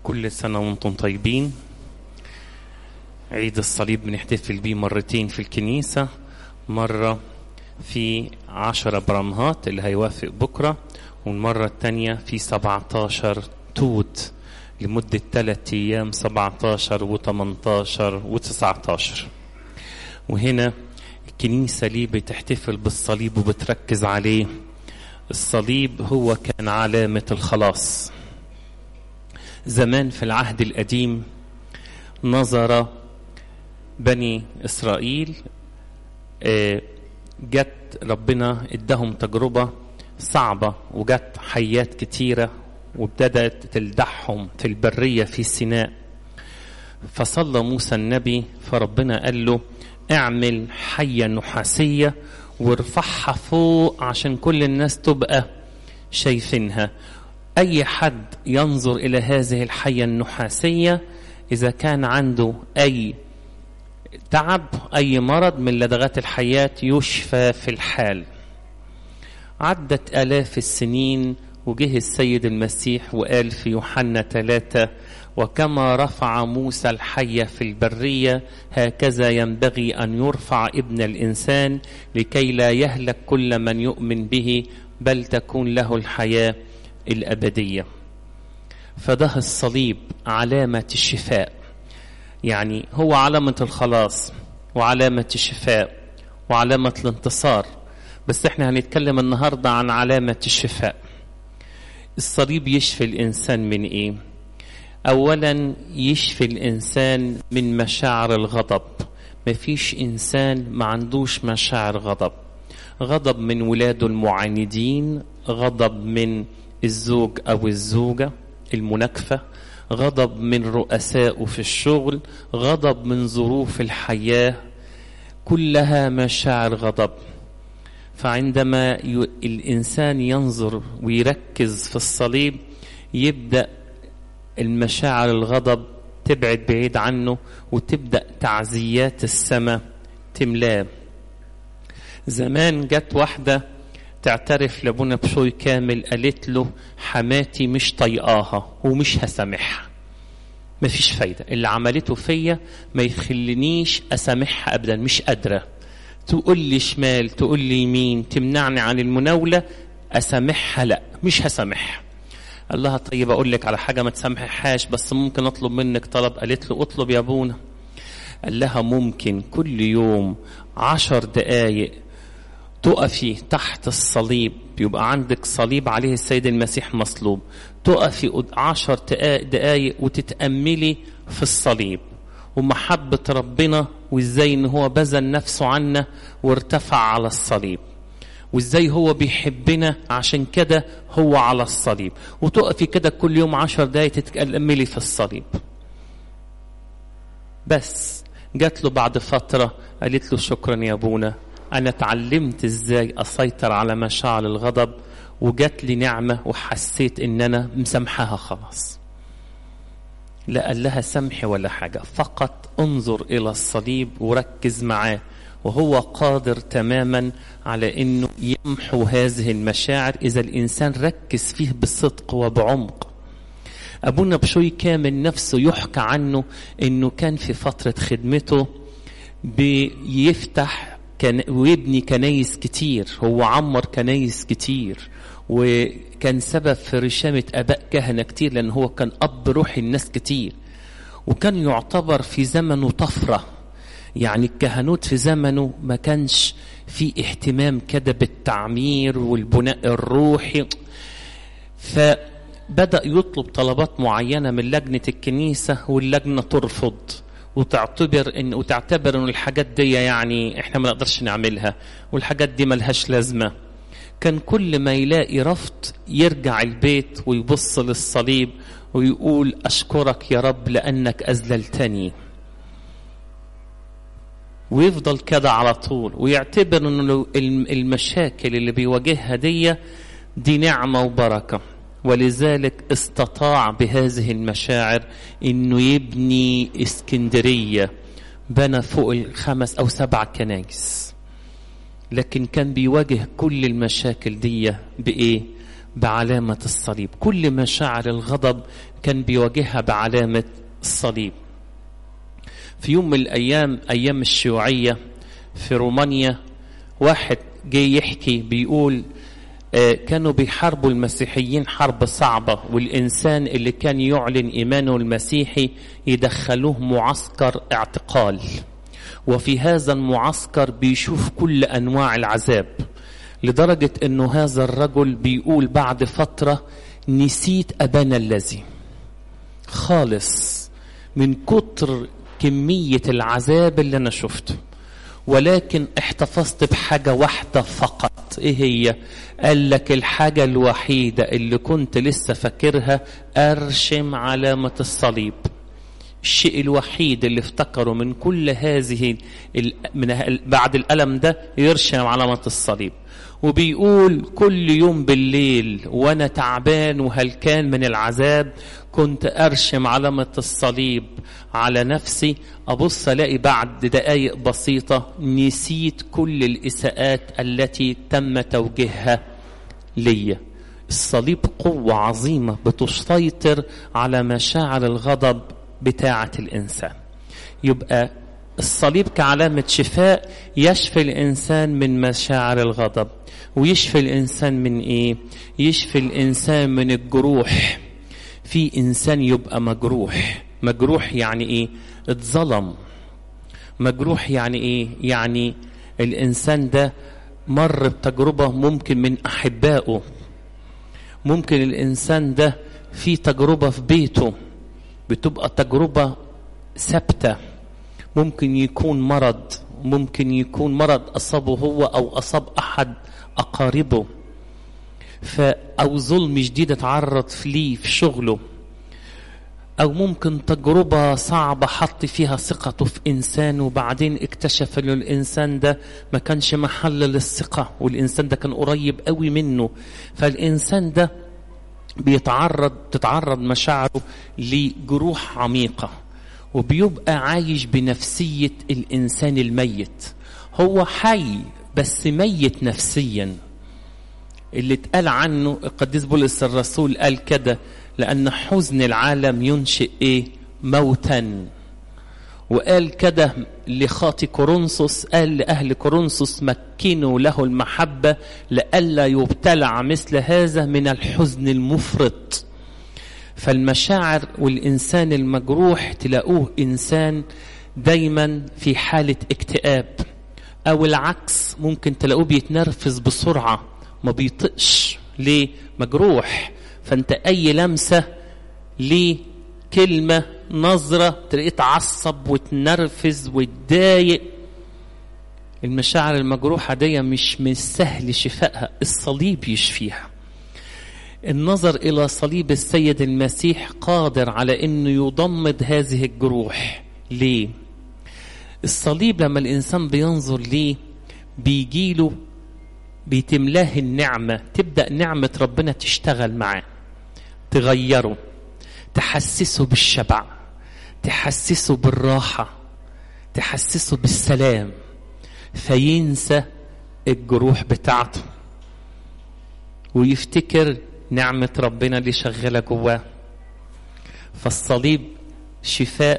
كل سنة وانتم طيبين عيد الصليب بنحتفل بيه مرتين في الكنيسة مرة في عشرة برمهات اللي هيوافق بكرة والمرة التانية في 17 توت لمدة 3 أيام 17 و18 و19 وهنا الكنيسة ليه بتحتفل بالصليب وبتركز عليه الصليب هو كان علامة الخلاص زمان في العهد القديم نظر بني إسرائيل جت ربنا ادهم تجربة صعبة وجت حيات كتيرة وابتدت تلدحهم في البرية في سيناء فصلى موسى النبي فربنا قال له اعمل حية نحاسية وارفعها فوق عشان كل الناس تبقى شايفينها أي حد ينظر إلى هذه الحية النحاسية إذا كان عنده أي تعب أي مرض من لدغات الحياة يشفى في الحال عدت آلاف السنين وجه السيد المسيح وقال في يوحنا ثلاثة وكما رفع موسى الحية في البرية هكذا ينبغي أن يرفع ابن الإنسان لكي لا يهلك كل من يؤمن به بل تكون له الحياة الأبدية فده الصليب علامة الشفاء يعني هو علامة الخلاص وعلامة الشفاء وعلامة الانتصار بس احنا هنتكلم النهاردة عن علامة الشفاء الصليب يشفي الإنسان من إيه؟ أولا يشفي الإنسان من مشاعر الغضب مفيش إنسان ما عندوش مشاعر غضب غضب من ولاده المعاندين غضب من الزوج أو الزوجة المناكفة غضب من رؤسائه في الشغل غضب من ظروف الحياة كلها مشاعر غضب فعندما الإنسان ينظر ويركز في الصليب يبدأ المشاعر الغضب تبعد بعيد عنه وتبدأ تعزيات السماء تملاه زمان جت واحدة تعترف لابونا بشوي كامل قالت له حماتي مش طيقاها ومش هسامحها مفيش فايدة اللي عملته فيا ما يخلينيش أسامحها أبدا مش قادرة تقول لي شمال تقول لي يمين تمنعني عن المناولة أسامحها لا مش هسامحها قال لها طيب أقول لك على حاجة ما تسامحهاش بس ممكن أطلب منك طلب قالت له أطلب يا أبونا قال لها ممكن كل يوم عشر دقايق تقفي تحت الصليب يبقى عندك صليب عليه السيد المسيح مصلوب تقفي عشر دقايق وتتأملي في الصليب ومحبة ربنا وازاي ان هو بذل نفسه عنا وارتفع على الصليب وازاي هو بيحبنا عشان كده هو على الصليب وتقفي كده كل يوم عشر دقايق تتأملي في الصليب بس جات له بعد فترة قالت له شكرا يا ابونا انا اتعلمت ازاي اسيطر على مشاعر الغضب وجات لي نعمة وحسيت ان انا مسامحاها خلاص لا قال لها سمح ولا حاجة فقط انظر إلى الصليب وركز معاه وهو قادر تماما على أنه يمحو هذه المشاعر إذا الإنسان ركز فيه بصدق وبعمق أبونا بشوي كامل نفسه يحكى عنه أنه كان في فترة خدمته بيفتح كان ويبني كنايس كتير هو عمر كنايس كتير وكان سبب في رشامة أباء كهنة كتير لأن هو كان أب روحي الناس كتير وكان يعتبر في زمنه طفرة يعني الكهنوت في زمنه ما كانش في اهتمام كده بالتعمير والبناء الروحي فبدأ يطلب طلبات معينة من لجنة الكنيسة واللجنة ترفض وتعتبر ان وتعتبر ان الحاجات دي يعني احنا ما نقدرش نعملها والحاجات دي ملهاش لازمه كان كل ما يلاقي رفض يرجع البيت ويبص للصليب ويقول أشكرك يا رب لأنك أذللتني ويفضل كده على طول ويعتبر أن المشاكل اللي بيواجهها دي دي نعمة وبركة ولذلك استطاع بهذه المشاعر أنه يبني اسكندرية بنى فوق الخمس أو سبع كنائس لكن كان بيواجه كل المشاكل دي بإيه؟ بعلامة الصليب كل مشاعر الغضب كان بيواجهها بعلامة الصليب في يوم من الأيام أيام الشيوعية في رومانيا واحد جه يحكي بيقول كانوا بيحاربوا المسيحيين حرب صعبة والإنسان اللي كان يعلن إيمانه المسيحي يدخلوه معسكر اعتقال وفي هذا المعسكر بيشوف كل أنواع العذاب لدرجة أنه هذا الرجل بيقول بعد فترة نسيت أبانا الذي خالص من كتر كمية العذاب اللي أنا شفته ولكن احتفظت بحاجة واحدة فقط ايه هي قال لك الحاجة الوحيدة اللي كنت لسه فاكرها ارشم علامة الصليب الشيء الوحيد اللي افتكره من كل هذه من بعد الألم ده يرشم علامة الصليب وبيقول كل يوم بالليل وانا تعبان وهلكان من العذاب كنت ارشم علامة الصليب على نفسي ابص الاقي بعد دقايق بسيطة نسيت كل الاساءات التي تم توجيهها ليا الصليب قوة عظيمة بتسيطر على مشاعر الغضب بتاعة الإنسان يبقى الصليب كعلامة شفاء يشفي الإنسان من مشاعر الغضب ويشفي الإنسان من إيه؟ يشفي الإنسان من الجروح في إنسان يبقى مجروح مجروح يعني إيه؟ اتظلم مجروح يعني إيه؟ يعني الإنسان ده مر بتجربة ممكن من أحبائه ممكن الإنسان ده في تجربة في بيته بتبقى تجربة ثابتة ممكن يكون مرض ممكن يكون مرض أصابه هو أو أصاب أحد أقاربه ف أو ظلم جديد اتعرض ليه في شغله أو ممكن تجربة صعبة حط فيها ثقته في إنسان وبعدين اكتشف إن الإنسان ده ما كانش محل للثقة والإنسان ده كان قريب قوي منه فالإنسان ده بيتعرض تتعرض مشاعره لجروح عميقة وبيبقى عايش بنفسية الإنسان الميت هو حي بس ميت نفسيا اللي اتقال عنه القديس بولس الرسول قال كده لأن حزن العالم ينشئ إيه موتا وقال كده لخاطي كورنثوس قال لأهل كورنثوس مكنوا له المحبة لئلا يبتلع مثل هذا من الحزن المفرط فالمشاعر والإنسان المجروح تلاقوه إنسان دايما في حالة اكتئاب أو العكس ممكن تلاقوه بيتنرفز بسرعة ما بيطقش ليه مجروح فأنت أي لمسة ليه كلمة نظرة تلاقيه تعصب وتنرفز وتضايق المشاعر المجروحة دي مش من السهل شفائها الصليب يشفيها النظر إلى صليب السيد المسيح قادر على أنه يضمد هذه الجروح ليه؟ الصليب لما الإنسان بينظر ليه بيجيله بيتملاه النعمة تبدأ نعمة ربنا تشتغل معاه تغيره تحسسه بالشبع تحسسه بالراحة تحسسه بالسلام فينسى الجروح بتاعته ويفتكر نعمة ربنا اللي شغالة جواه فالصليب شفاء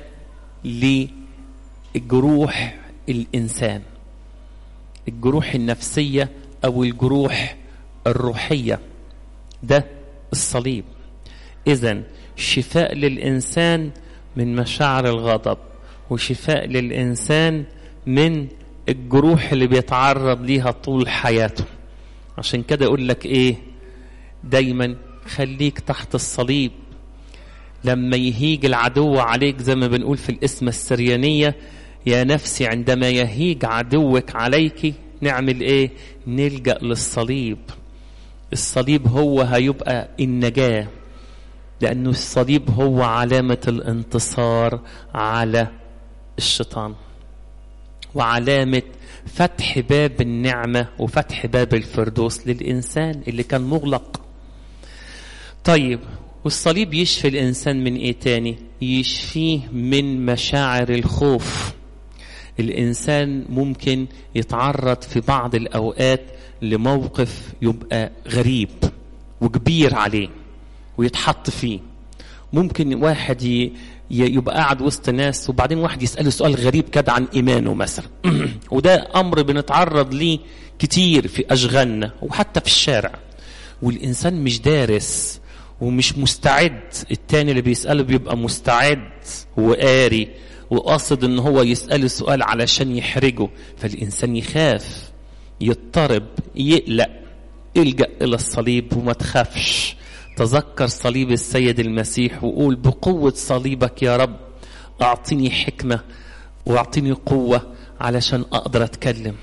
لجروح الإنسان الجروح النفسية أو الجروح الروحية ده الصليب إذا شفاء للإنسان من مشاعر الغضب وشفاء للإنسان من الجروح اللي بيتعرض ليها طول حياته عشان كده يقول لك إيه دايما خليك تحت الصليب لما يهيج العدو عليك زي ما بنقول في الاسم السريانية يا نفسي عندما يهيج عدوك عليك نعمل ايه نلجأ للصليب الصليب هو هيبقى النجاة لأنه الصليب هو علامة الانتصار على الشيطان وعلامة فتح باب النعمة وفتح باب الفردوس للإنسان اللي كان مغلق طيب والصليب يشفي الإنسان من إيه تاني يشفيه من مشاعر الخوف الإنسان ممكن يتعرض في بعض الأوقات لموقف يبقى غريب وكبير عليه ويتحط فيه ممكن واحد ي... يبقى قاعد وسط ناس وبعدين واحد يسأله سؤال غريب كده عن إيمانه مثلا وده أمر بنتعرض ليه كتير في أشغالنا وحتى في الشارع والإنسان مش دارس ومش مستعد التاني اللي بيسأله بيبقى مستعد وقاري وقاصد ان هو يسأله سؤال علشان يحرجه فالإنسان يخاف يضطرب يقلق الجأ إلى الصليب وما تخافش تذكر صليب السيد المسيح وقول بقوة صليبك يا رب أعطيني حكمة وأعطيني قوة علشان أقدر أتكلم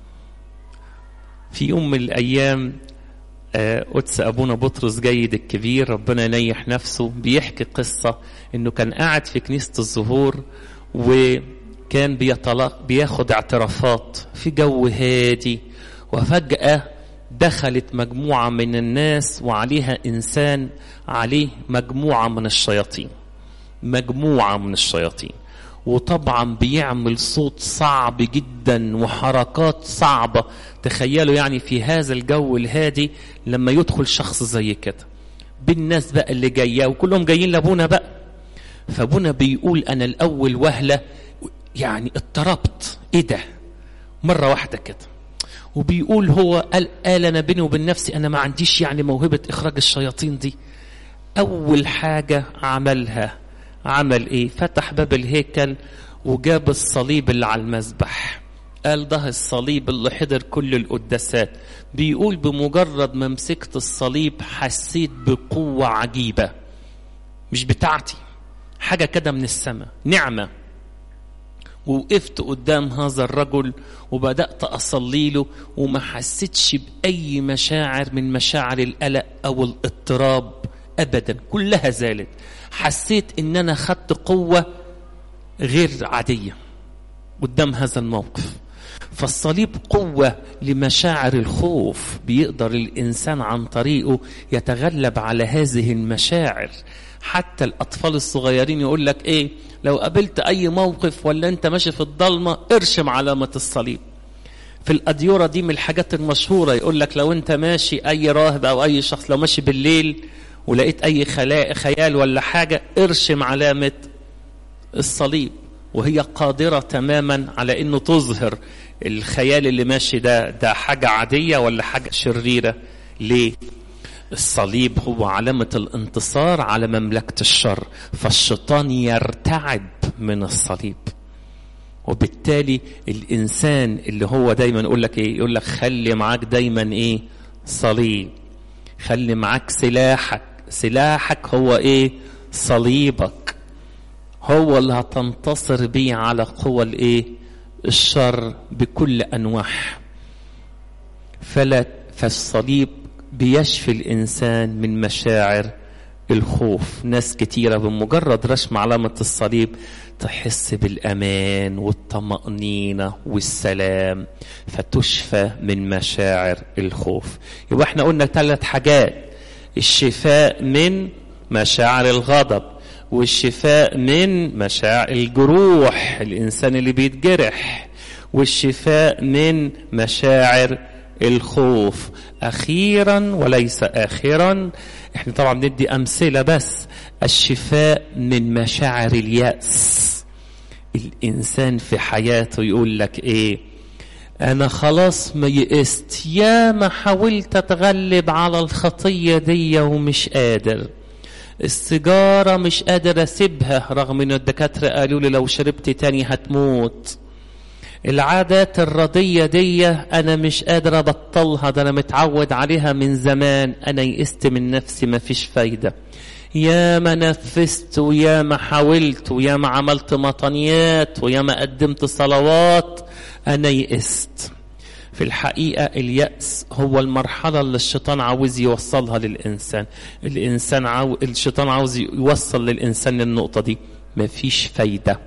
في يوم من الأيام قدس أبونا بطرس جيد الكبير ربنا ينيح نفسه بيحكي قصة إنه كان قاعد في كنيسة الزهور وكان بيطلق بياخد اعترافات في جو هادي وفجأة دخلت مجموعة من الناس وعليها إنسان عليه مجموعة من الشياطين مجموعة من الشياطين وطبعا بيعمل صوت صعب جدا وحركات صعبة تخيلوا يعني في هذا الجو الهادي لما يدخل شخص زي كده بالناس بقى اللي جاية وكلهم جايين لابونا بقى فابونا بيقول أنا الأول وهلة يعني اضطربت ايه ده مرة واحدة كده وبيقول هو قال, قال انا بيني وبين نفسي انا ما عنديش يعني موهبه اخراج الشياطين دي اول حاجه عملها عمل ايه فتح باب الهيكل وجاب الصليب اللي على المذبح قال ده الصليب اللي حضر كل القداسات بيقول بمجرد ما مسكت الصليب حسيت بقوه عجيبه مش بتاعتي حاجه كده من السماء نعمه ووقفت قدام هذا الرجل وبدأت أصلي له وما حسيتش بأي مشاعر من مشاعر القلق أو الاضطراب أبدا كلها زالت حسيت إن أنا خدت قوة غير عادية قدام هذا الموقف فالصليب قوة لمشاعر الخوف بيقدر الإنسان عن طريقه يتغلب على هذه المشاعر حتى الأطفال الصغيرين يقول لك إيه لو قابلت أي موقف ولا أنت ماشي في الضلمة ارشم علامة الصليب في الأديرة دي من الحاجات المشهورة يقول لك لو أنت ماشي أي راهب أو أي شخص لو ماشي بالليل ولقيت أي خيال ولا حاجة ارشم علامة الصليب وهي قادرة تماما على أنه تظهر الخيال اللي ماشي ده ده حاجة عادية ولا حاجة شريرة ليه؟ الصليب هو علامة الانتصار على مملكة الشر فالشيطان يرتعب من الصليب وبالتالي الإنسان اللي هو دايما يقول لك إيه يقول لك خلي معاك دايما إيه صليب خلي معاك سلاحك سلاحك هو إيه صليبك هو اللي هتنتصر بيه على قوى الإيه الشر بكل أنواعه فلا فالصليب بيشفي الإنسان من مشاعر الخوف ناس كتيرة بمجرد رسم علامة الصليب تحس بالأمان والطمأنينة والسلام فتشفى من مشاعر الخوف يبقى احنا قلنا ثلاث حاجات الشفاء من مشاعر الغضب والشفاء من مشاعر الجروح الإنسان اللي بيتجرح والشفاء من مشاعر الخوف اخيرا وليس اخرا احنا طبعا بندي امثله بس الشفاء من مشاعر الياس الانسان في حياته يقول لك ايه انا خلاص ما يئست يا ما حاولت اتغلب على الخطيه دي ومش قادر السيجاره مش قادر اسيبها رغم ان الدكاتره قالوا لي لو شربت تاني هتموت العادات الردية دي أنا مش قادر أبطلها ده أنا متعود عليها من زمان أنا يئست من نفسي مفيش فايدة يا ما نفست ويا ما حاولت ويا ما عملت مطنيات ويا ما قدمت صلوات أنا يئست في الحقيقة اليأس هو المرحلة اللي الشيطان عاوز يوصلها للإنسان الإنسان عاو... الشيطان عاوز يوصل للإنسان للنقطة دي مفيش فايدة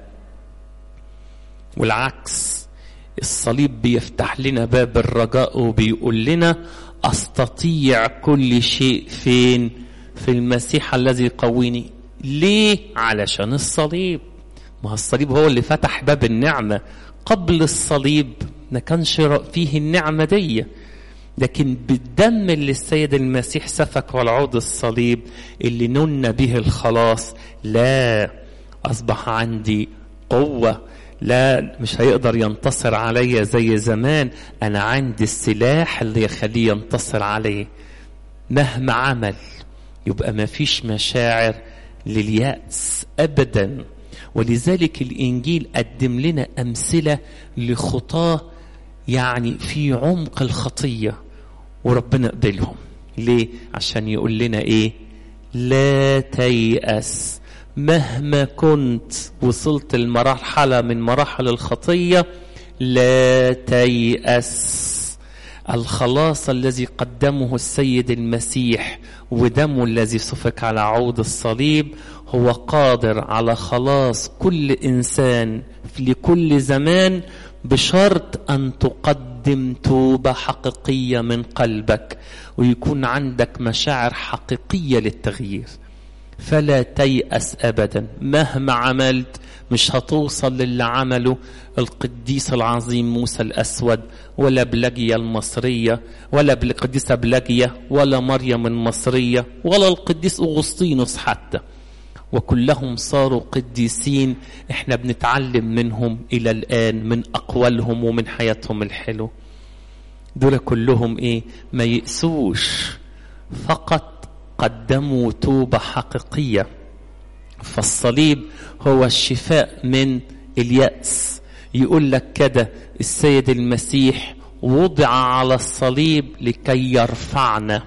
والعكس الصليب بيفتح لنا باب الرجاء وبيقول لنا استطيع كل شيء فين في المسيح الذي يقويني ليه علشان الصليب ما الصليب هو اللي فتح باب النعمه قبل الصليب ما كانش فيه النعمه دي لكن بالدم اللي السيد المسيح سفك على عود الصليب اللي نن به الخلاص لا أصبح عندي قوة لا مش هيقدر ينتصر عليا زي زمان أنا عندي السلاح اللي يخليه ينتصر عليه مهما عمل يبقى ما فيش مشاعر لليأس أبدا ولذلك الإنجيل قدم لنا أمثلة لخطاه يعني في عمق الخطية وربنا قبلهم ليه؟ عشان يقول لنا إيه؟ لا تيأس مهما كنت وصلت لمرحلة من مراحل الخطية لا تيأس الخلاص الذي قدمه السيد المسيح ودمه الذي سفك على عود الصليب هو قادر على خلاص كل انسان لكل زمان بشرط ان تقدم توبه حقيقيه من قلبك ويكون عندك مشاعر حقيقيه للتغيير فلا تيأس ابدا مهما عملت مش هتوصل للي عمله القديس العظيم موسى الأسود ولا بلجية المصرية ولا القديسة بلجية ولا مريم المصرية ولا القديس أغسطينوس حتى وكلهم صاروا قديسين احنا بنتعلم منهم إلى الآن من أقوالهم ومن حياتهم الحلو دول كلهم ايه ما يأسوش فقط قدموا توبة حقيقية فالصليب هو الشفاء من اليأس يقول لك كده السيد المسيح وضع على الصليب لكي يرفعنا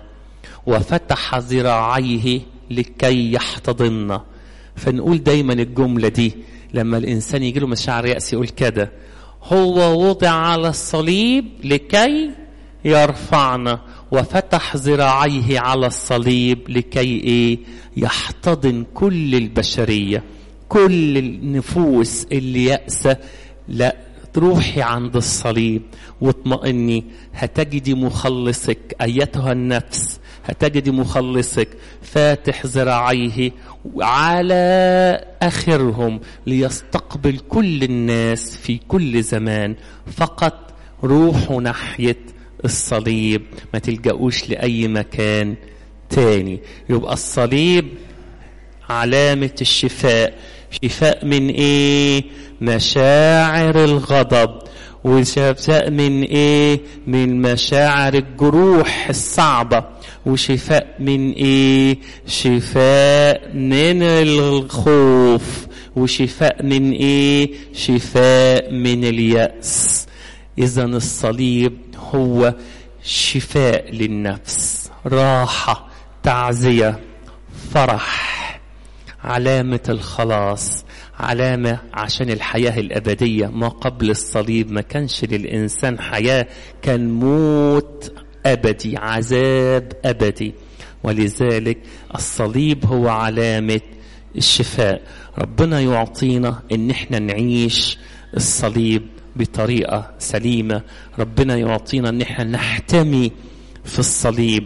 وفتح ذراعيه لكي يحتضننا فنقول دايما الجملة دي لما الإنسان يجي له مشاعر يأس يقول كده هو وضع على الصليب لكي يرفعنا وفتح ذراعيه على الصليب لكي ايه يحتضن كل البشريه كل النفوس اللي يأسى لا تروحي عند الصليب واطمئني هتجدي مخلصك ايتها النفس هتجدي مخلصك فاتح ذراعيه على اخرهم ليستقبل كل الناس في كل زمان فقط روحوا ناحيه الصليب ما تلجأوش لأي مكان تاني يبقى الصليب علامة الشفاء شفاء من ايه مشاعر الغضب وشفاء من ايه من مشاعر الجروح الصعبة وشفاء من ايه شفاء من الخوف وشفاء من ايه شفاء من اليأس اذا الصليب هو شفاء للنفس راحة تعزية فرح علامة الخلاص علامة عشان الحياة الأبدية ما قبل الصليب ما كانش للإنسان حياة كان موت أبدي عذاب أبدي ولذلك الصليب هو علامة الشفاء ربنا يعطينا ان احنا نعيش الصليب بطريقة سليمة ربنا يعطينا ان احنا نحتمي في الصليب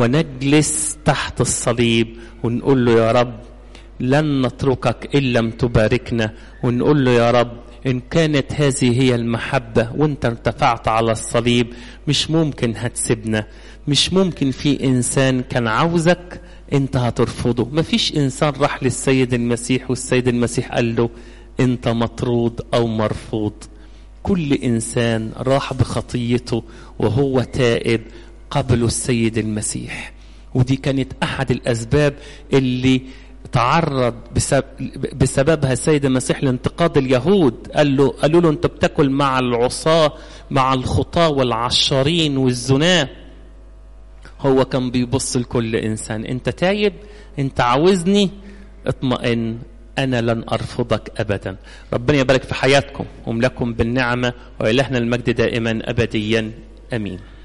ونجلس تحت الصليب ونقول له يا رب لن نتركك إن لم تباركنا ونقول له يا رب إن كانت هذه هي المحبة وانت ارتفعت على الصليب مش ممكن هتسيبنا مش ممكن في إنسان كان عاوزك انت هترفضه مفيش إنسان راح للسيد المسيح والسيد المسيح قال له انت مطرود أو مرفوض كل إنسان راح بخطيته وهو تائب قبله السيد المسيح ودي كانت أحد الأسباب اللي تعرض بسبب بسببها السيد المسيح لانتقاد اليهود قال له قالوا له انت بتاكل مع العصاة مع الخطاة والعشارين والزناة هو كان بيبص لكل انسان انت تايب انت عاوزني اطمئن انا لن ارفضك ابدا ربنا يبارك في حياتكم وملكم بالنعمه والهنا المجد دائما ابديا امين